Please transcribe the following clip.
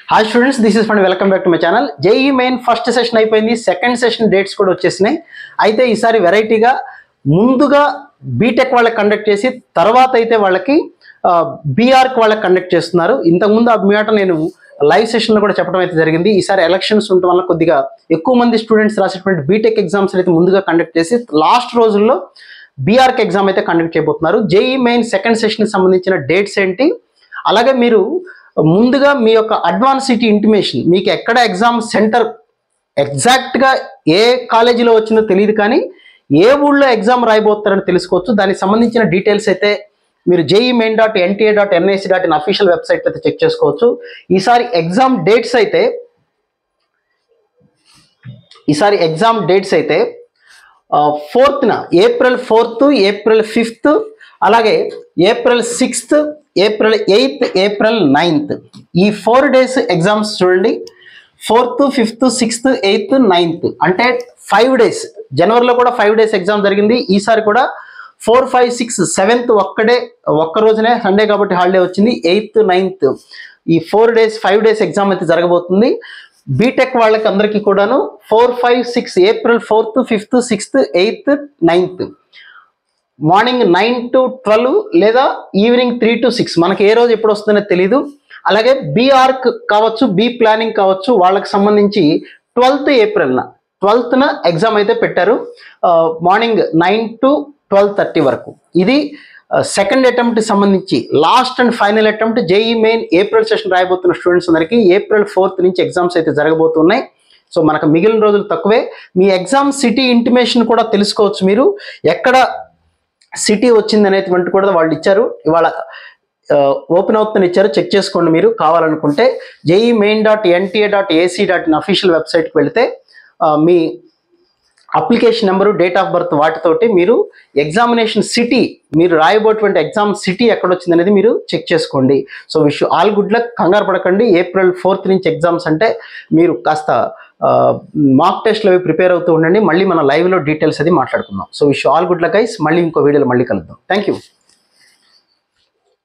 hi students this is fund welcome back to my channel JEE main first session అయిపోయింది second session dates కూడా వచ్చేసినాయి అయితే ఈసారి వెరైటీగా ముందుగా బీటెక్ వాళ్ళకి కండక్ట్ చేసి తర్వాత అయితే వాళ్ళకి బీఆర్కి వాళ్ళకి కండక్ట్ చేస్తున్నారు ఇంతకుముందు ఆ మాట నేను లైవ్ సెషన్లో కూడా చెప్పడం అయితే జరిగింది ఈసారి ఎలక్షన్స్ ఉండటం వల్ల కొద్దిగా ఎక్కువ మంది స్టూడెంట్స్ రాసేటువంటి బీటెక్ ఎగ్జామ్స్ అయితే ముందుగా కండక్ట్ చేసి లాస్ట్ రోజుల్లో బీఆర్కి ఎగ్జామ్ అయితే కండక్ట్ చేయబోతున్నారు జేఈ మెయిన్ సెకండ్ సెషన్కి సంబంధించిన డేట్స్ ఏంటి అలాగే మీరు ముందుగా మీ యొక్క అడ్వాన్స్ సిటీ ఇంటిమేషన్ మీకు ఎక్కడ ఎగ్జామ్ సెంటర్ ఎగ్జాక్ట్గా ఏ కాలేజీలో వచ్చిందో తెలియదు కానీ ఏ ఊళ్ళో ఎగ్జామ్ రాయబోతారని తెలుసుకోవచ్చు దానికి సంబంధించిన డీటెయిల్స్ అయితే మీరు JEE main dot NTA dot NIC dot in official website అయితే చెక్ చేసుకోవచ్చు ఈసారి ఎగ్జామ్ డేట్స్ అయితే ఈసారి ఎగ్జామ్ డేట్స్ అయితే ఫోర్త్న ఏప్రిల్ ఫోర్త్ ఏప్రిల్ ఫిఫ్త్ అలాగే April sixth April eighth April ninth ఈ ఫోర్ డేస్ ఎగ్జామ్స్ చూడండి fourth fifth sixth eighth ninth అంటే ఫైవ్ డేస్ జనవరిలో కూడా ఫైవ్ డేస్ ఎగ్జామ్ జరిగింది ఈసారి కూడా ఫోర్ ఫైవ్ సిక్స్ సెవెంత్ ఒక్కడే ఒక్క రోజునే సండే కాబట్టి హాలిడే వచ్చింది ఎయిత్ నైన్త్ ఈ four days five days exam అయితే జరగబోతుంది బీటెక్ వాళ్ళకి అందరికీ కూడాను four five six April fourth fifth sixth eighth ninth morning nine to twelve లేదా ఈవినింగ్ త్రీ టు సిక్స్ మనకి ఏ రోజు ఎప్పుడు వస్తుందో తెలియదు అలాగే బీఆర్క్ కావచ్చు బీ ప్లానింగ్ కావచ్చు వాళ్ళకి సంబంధించి ట్వెల్త్ ఏప్రిల్న ట్వెల్త్న ఎగ్జామ్ అయితే పెట్టారు morning nine to twelve thirty వరకు ఇది సెకండ్ అటెంప్ట్ సంబంధించి last and final attempt JEE main April session రాయబోతున్న స్టూడెంట్స్ అందరికీ ఏప్రిల్ ఫోర్త్ నుంచి ఎగ్జామ్స్ అయితే జరగబోతున్నాయి సో మనకు మిగిలిన రోజులు తక్కువే మీ ఎగ్జామ్ సిటీ ఇంటిమేషన్ కూడా తెలుసుకోవచ్చు మీరు ఎక్కడ సిటీ వచ్చింది అనేటువంటి కూడా వాళ్ళు ఇచ్చారు ఇవాళ ఓపెన్ అవుతుందని ఇచ్చారు చెక్ చేసుకోండి మీరు కావాలనుకుంటే JEE main dot NTA dot AC dot in official వెబ్సైట్కి వెళితే ఆ, మీ application number date of birth వాటితోటి మీరు ఎగ్జామినేషన్ సిటీ మీరు రాయబోటువంటి ఎగ్జామ్ సిటీ ఎక్కడ వచ్చింది అనేది మీరు చెక్ చేసుకోండి so wish all good luck కంగారు పడకండి ఏప్రిల్ ఫోర్త్ నుంచి ఎగ్జామ్స్ అంటే మీరు కాస్త మాక్ టెస్ట్లు అవి ప్రిపేర్ అవుతూ ఉండండి మళ్ళీ మన లైవ్లో డీటెయిల్స్ అది మాట్లాడుకుందాం so wish all good luck guys మళ్ళీ ఇంకో వీడియోలో మళ్ళీ కలుద్దాం థ్యాంక్ యూ